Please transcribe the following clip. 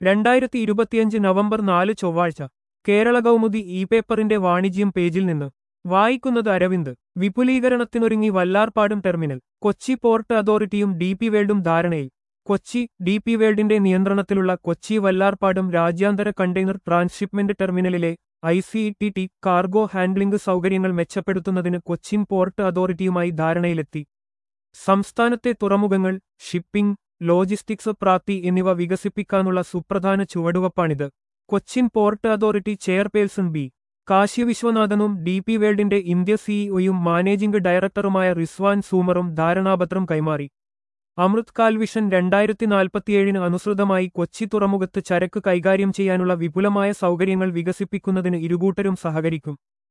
രണ്ടായിരത്തി ഇരുപത്തിയഞ്ച് നവംബർ നാല് ചൊവ്വാഴ്ച കേരള കൗമുദി ഇ പേപ്പറിന്റെ വാണിജ്യം പേജിൽ നിന്ന് വായിക്കുന്നത് അരവിന്ദ് വിപുലീകരണത്തിനൊരുങ്ങി വല്ലാർപാടും ടെർമിനൽ കൊച്ചി പോർട്ട് അതോറിറ്റിയും ഡി പി വേൾഡും ധാരണയിൽ കൊച്ചി ഡി പി വേൾഡിന്റെ നിയന്ത്രണത്തിലുള്ള കൊച്ചി വല്ലാർപാടും രാജ്യാന്തര കണ്ടെയ്നർ ട്രാൻസ്ഷിപ്മെന്റ് ടെർമിനലിലെ I C T T cargo handling സൗകര്യങ്ങൾ മെച്ചപ്പെടുത്തുന്നതിന് കൊച്ചിൻ പോർട്ട് അതോറിറ്റിയുമായി ധാരണയിലെത്തി സംസ്ഥാനത്തെ തുറമുഖങ്ങൾ ഷിപ്പിംഗ് ലോജിസ്റ്റിക്സ് പ്രാപ്തി എന്നിവ വികസിപ്പിക്കാനുള്ള സുപ്രധാന ചുവടുവപ്പാണിത് Cochin port authority chairperson B Kashi വിശ്വനാഥനും ഡി പി വേൾഡിന്റെ ഇന്ത്യ സിഇഒയും മാനേജിംഗ് ഡയറക്ടറുമായ റിസ്വാൻ സൂമറും ധാരണാപത്രം കൈമാറി അമൃത് കാൽ വിഷൻ രണ്ടായിരത്തി നാൽപ്പത്തിയേഴിന് അനുസൃതമായി കൊച്ചി തുറമുഖത്ത് ചരക്ക് കൈകാര്യം ചെയ്യാനുള്ള വിപുലമായ സൗകര്യങ്ങൾ വികസിപ്പിക്കുന്നതിന് ഇരുകൂട്ടരും സഹകരിക്കും